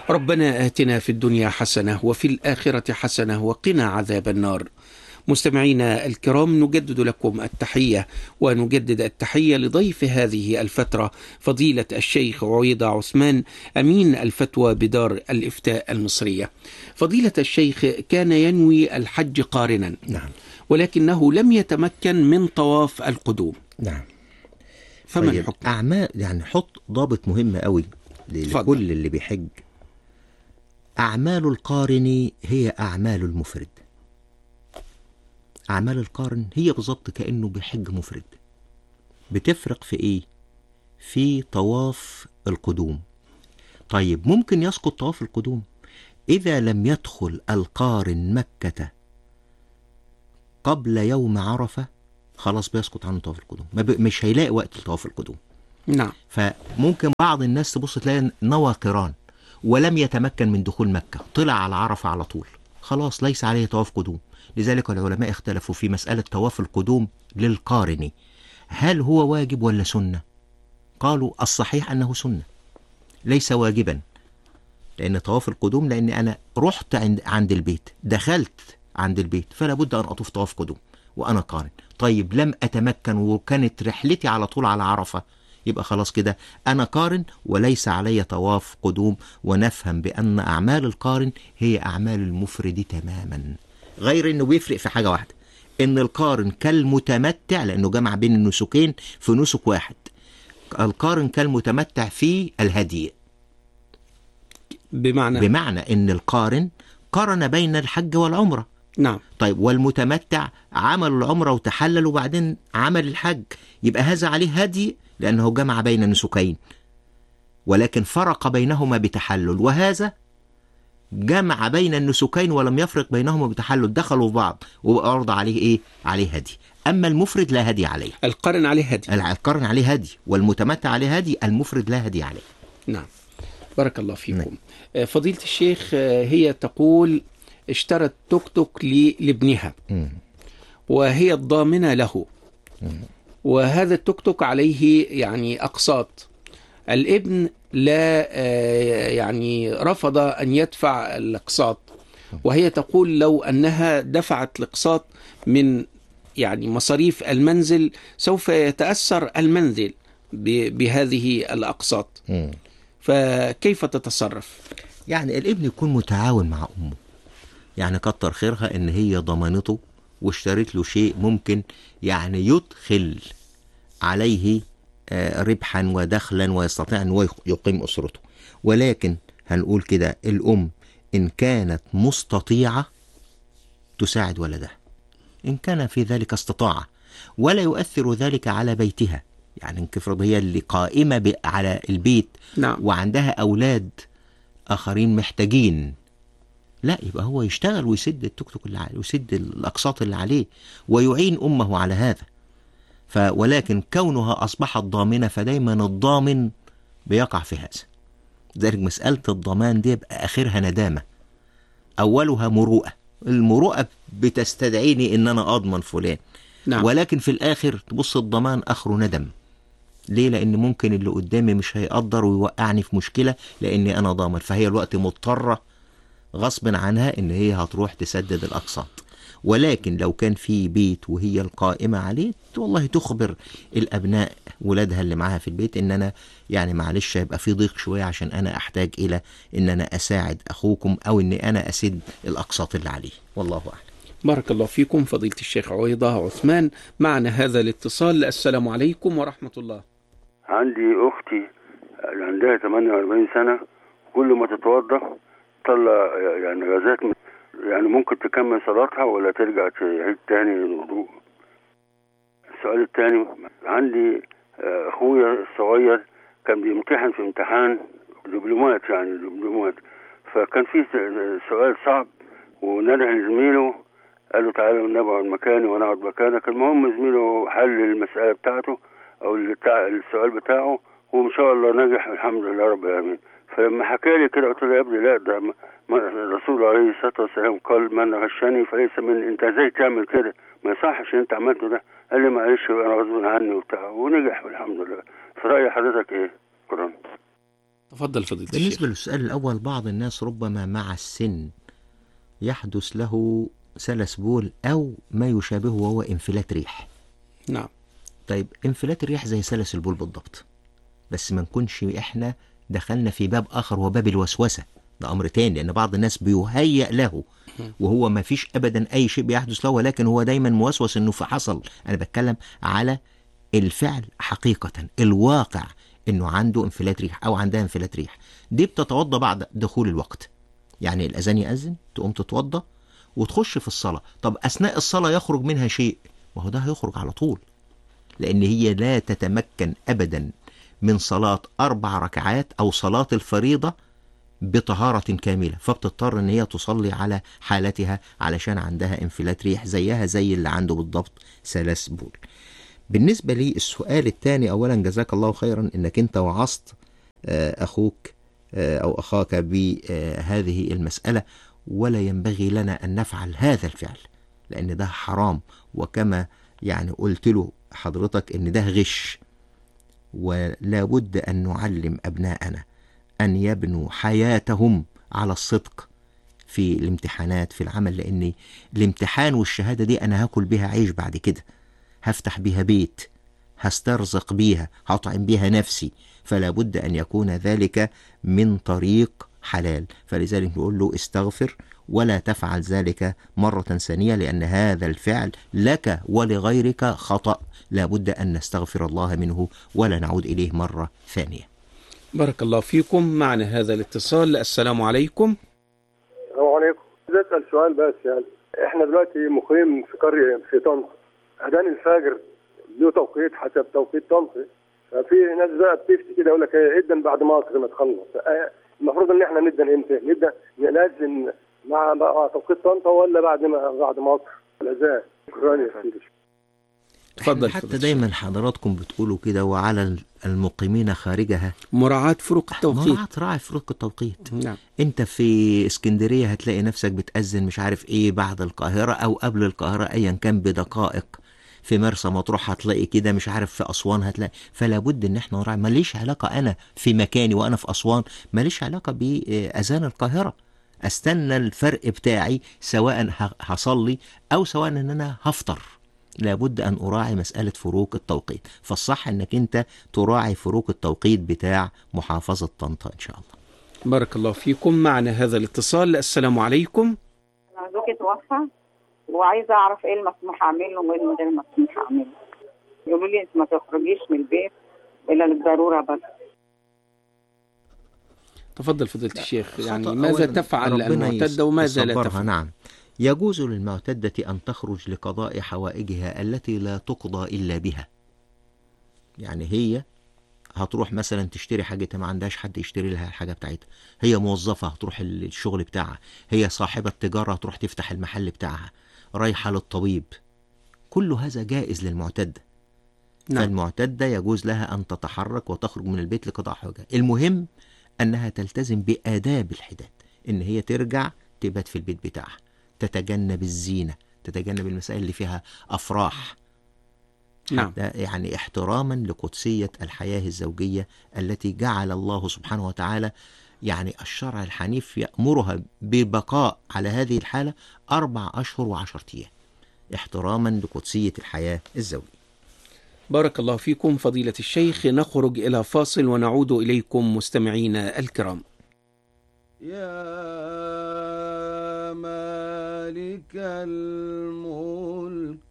ربنا آتنا في الدنيا حسنة وفي الآخرة حسنة وقنا عذاب النار مستمعينا الكرام نجدد لكم التحية ونجدد التحية لضيف هذه الفترة فضيلة الشيخ عويضة عثمان أمين الفتوى بدار الإفتاء المصرية فضيلة الشيخ كان ينوي الحج قارنا نعم ولكنه لم يتمكن من طواف القدوم نعم فما طيب، الحكم؟ أعمال يعني حط ضابط مهم قوي اتفضل. لكل اللي بيحج أعمال القارن هي أعمال المفرد أعمال القارن هي بالظبط كأنه بيحج مفرد بتفرق في إيه؟ في طواف القدوم طيب ممكن يسقط طواف القدوم إذا لم يدخل القارن مكة قبل يوم عرفة خلاص بيسقط عنه طواف القدوم ما ب... مش هيلاقي وقت لطواف القدوم نعم فممكن بعض الناس تبص تلاقي نوى قران ولم يتمكن من دخول مكة طلع على عرفة على طول خلاص ليس عليه طواف قدوم لذلك العلماء اختلفوا في مسألة طواف القدوم للقارن هل هو واجب ولا سنة قالوا الصحيح أنه سنة ليس واجبا لأن طواف القدوم لأن أنا رحت عند, عند البيت دخلت عند البيت فلا بد أن أطوف طواف قدوم وأنا قارن طيب لم أتمكن وكانت رحلتي على طول على عرفة يبقى خلاص كده أنا قارن وليس علي طواف قدوم ونفهم بأن أعمال القارن هي أعمال المفرد تماما غير أنه بيفرق في حاجة واحدة أن القارن كالمتمتع لأنه جمع بين النسكين في نسك واحد القارن كالمتمتع في الهدي بمعنى بمعنى أن القارن قارن بين الحج والعمرة نعم طيب والمتمتع عمل العمرة وتحلل وبعدين عمل الحج يبقى هذا عليه هدي لأنه جمع بين نسكين ولكن فرق بينهما بتحلل وهذا جمع بين النسكين ولم يفرق بينهما بتحلل دخلوا في بعض وبقى عرض عليه ايه عليه هدي اما المفرد لا هدي عليه القرن عليه هدي القرن عليه هدي والمتمتع عليه هدي المفرد لا هدي عليه نعم بارك الله فيكم آه، فضيلة الشيخ آه، هي تقول اشترت توك توك ل- لابنها مم. وهي الضامنة له وهذا التوك توك عليه يعني أقساط الابن لا آه، يعني رفض أن يدفع الأقساط وهي تقول لو أنها دفعت الأقساط من يعني مصاريف المنزل سوف يتأثر المنزل ب- بهذه الأقساط مم. فكيف تتصرف؟ يعني الابن يكون متعاون مع امه يعني كتر خيرها ان هي ضمانته واشترت له شيء ممكن يعني يدخل عليه آه، ربحا ودخلا ويستطيع ان هو يق- يقيم اسرته ولكن هنقول كده الام ان كانت مستطيعه تساعد ولدها ان كان في ذلك استطاعه ولا يؤثر ذلك على بيتها يعني انكفرض هي اللي قائمه ب- على البيت نعم وعندها اولاد اخرين محتاجين لا يبقى هو يشتغل ويسد التوك توك اللي عليه ويسد الاقساط اللي عليه ويعين امه على هذا ف ولكن كونها اصبحت ضامنه فدايما الضامن بيقع في هذا ذلك مساله الضمان دي يبقى اخرها ندامه اولها مروءه المروءه بتستدعيني ان انا اضمن فلان نعم ولكن في الاخر تبص الضمان اخره ندم ليه لان ممكن اللي قدامي مش هيقدر ويوقعني في مشكله لاني انا ضامن فهي الوقت مضطره غصب عنها ان هي هتروح تسدد الاقساط ولكن لو كان في بيت وهي القائمة عليه والله تخبر الأبناء ولادها اللي معاها في البيت إن أنا يعني معلش هيبقى في ضيق شوية عشان أنا أحتاج إلى إن أنا أساعد أخوكم أو إن أنا أسد الأقساط اللي عليه والله أعلم بارك الله فيكم فضيلة الشيخ عويضة عثمان معنا هذا الاتصال السلام عليكم ورحمة الله عندي اختي عندها 48 سنه كل ما تتوضا تطلع يعني غازات من- يعني ممكن تكمل صلاتها ولا ترجع تعيد تاني الوضوء السؤال الثاني عندي آه، اخويا الصغير كان بيمتحن في امتحان دبلومات يعني دبلومات فكان في س- سؤال صعب ونده لزميله قال له تعالى نقعد مكاني وانا اقعد مكانك المهم زميله حل المساله بتاعته او اللي بتاع السؤال بتاعه وان شاء الله نجح الحمد لله رب العالمين فلما حكى لي كده قلت له يا ابني لا ده ما- ما- الرسول عليه الصلاه والسلام قال من غشني فليس من انت ازاي تعمل كده ما يصحش اللي انت عملته ده قال لي معلش انا غصب عني وبتاع ونجح والحمد لله في راي حضرتك ايه؟ شكرا تفضل فضيلة بالنسبة الشيخ للسؤال الأول بعض الناس ربما مع السن يحدث له سلس بول أو ما يشابهه وهو انفلات ريح نعم طيب انفلات الريح زي سلس البول بالضبط بس ما نكونش احنا دخلنا في باب آخر وهو باب الوسوسة ده أمر تاني لأن بعض الناس بيهيأ له وهو ما فيش أبدا أي شيء بيحدث له ولكن هو دايما موسوس إنه في حصل أنا بتكلم على الفعل حقيقة الواقع إنه عنده انفلات ريح أو عندها انفلات ريح دي بتتوضى بعد دخول الوقت يعني الأذان يأذن تقوم تتوضى وتخش في الصلاة طب أثناء الصلاة يخرج منها شيء وهو ده هيخرج على طول لأن هي لا تتمكن أبدا من صلاة أربع ركعات أو صلاة الفريضة بطهارة كاملة فبتضطر إن هي تصلي على حالتها علشان عندها انفلات ريح زيها زي اللي عنده بالضبط سلس بول بالنسبة لي السؤال الثاني أولا جزاك الله خيرا إنك أنت وعظت آه، أخوك آه، أو أخاك بهذه المسألة ولا ينبغي لنا أن نفعل هذا الفعل لأن ده حرام وكما يعني قلت له حضرتك إن ده غش ولا بد أن نعلم أبناءنا أن يبنوا حياتهم على الصدق في الامتحانات في العمل لأن الامتحان والشهادة دي أنا هاكل بيها عيش بعد كده هفتح بيها بيت هسترزق بيها هطعم بيها نفسي فلا بد أن يكون ذلك من طريق حلال فلذلك نقول له استغفر ولا تفعل ذلك مرة ثانية لأن هذا الفعل لك ولغيرك خطأ لا بد أن نستغفر الله منه ولا نعود إليه مرة ثانية بارك الله فيكم معنا هذا الاتصال السلام عليكم السلام عليكم عايز اسال سؤال بس يعني احنا دلوقتي مقيم في قريه في طنطا اذان الفجر له توقيت حسب توقيت طنطا ففي ناس بقى بتفتي كده يقول لك ايه ادن بعد مصر ما تخلص آه، المفروض ان احنا ندن امتى؟ نبدا نأذن مع مع توقيت طنطا ولا بعد ما بعد مصر الاذان شكرا يا سيدي تفضل حتى فضيلة دايما حضراتكم بتقولوا كده وعلى المقيمين خارجها مراعاة فروق التوقيت مراعاة راعي فروق التوقيت نعم انت في اسكندرية هتلاقي نفسك بتأذن مش عارف ايه بعد القاهرة او قبل القاهرة ايا كان بدقائق في مرسى مطروح هتلاقي كده مش عارف في اسوان هتلاقي فلا بد ان احنا نراعي ماليش علاقة انا في مكاني وانا في اسوان ماليش علاقة باذان القاهرة استنى الفرق بتاعي سواء ه- هصلي او سواء ان انا هفطر لابد ان اراعي مسألة فروق التوقيت فالصح انك انت تراعي فروق التوقيت بتاع محافظة طنطا ان شاء الله بارك الله فيكم معنا هذا الاتصال السلام عليكم انا زوجي توفى وعايزه اعرف ايه المسموح اعمله وايه اللي غير مسموح اعمله يقولوا لي انت ما تخرجيش من البيت الا للضروره بس تفضل فضيلة الشيخ يعني خطأ ماذا أولاً تفعل ربنا المعتدة وماذا لا يصبرها تفعل نعم يجوز للمعتدة أن تخرج لقضاء حوائجها التي لا تقضى إلا بها يعني هي هتروح مثلا تشتري حاجتها ما عندهاش حد يشتري لها الحاجة بتاعتها هي موظفة هتروح الشغل بتاعها هي صاحبة تجارة هتروح تفتح المحل بتاعها رايحة للطبيب كل هذا جائز للمعتدة نعم. فالمعتدة يجوز لها أن تتحرك وتخرج من البيت لقضاء حوائجها المهم أنها تلتزم بآداب الحداد إن هي ترجع تبات في البيت بتاعها تتجنب الزينة تتجنب المسائل اللي فيها أفراح نعم ده يعني احتراما لقدسية الحياة الزوجية التي جعل الله سبحانه وتعالى يعني الشرع الحنيف يأمرها ببقاء على هذه الحالة أربع أشهر وعشرة أيام احتراما لقدسية الحياة الزوجية بارك الله فيكم فضيلة الشيخ نخرج إلى فاصل ونعود إليكم مستمعينا الكرام يا مالك الملك